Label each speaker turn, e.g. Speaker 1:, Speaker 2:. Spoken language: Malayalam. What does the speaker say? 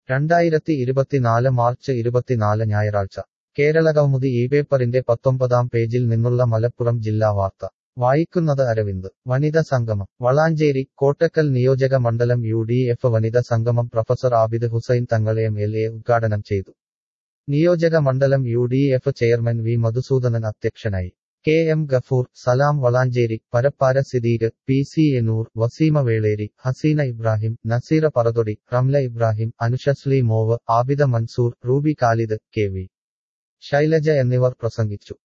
Speaker 1: രണ്ടായിരത്തി ഇരുപത്തിനാല് മാർച്ച് ഇരുപത്തിനാല് ഞായറാഴ്ച കേരളകൗമുദി ഈ പേപ്പറിന്റെ പത്തൊമ്പതാം പേജിൽ നിന്നുള്ള മലപ്പുറം ജില്ലാ വാർത്ത വായിക്കുന്നത് അരവിന്ദ് വനിത സംഗമം വളാഞ്ചേരി കോട്ടക്കൽ നിയോജക മണ്ഡലം യു ഡി എഫ് വനിത സംഗമം പ്രൊഫസർ ആബിദ് ഹുസൈൻ തങ്ങൾ എം എൽ എ ഉദ്ഘാടനം ചെയ്തു നിയോജക മണ്ഡലം U D F chairman V Madhusoodanan അധ്യക്ഷനായി K M Gafoor Salam Valanchery Parappara Siddique P C Enoor Waseema Veleri Haseena Ibrahim Naseera Parathodi Ramla Ibrahim അനുഷസ്ലി മോവ് ആബിദ മൻസൂർ റൂബി ഖാലിദ് കെ വി ശൈലജ എന്നിവർ പ്രസംഗിച്ചു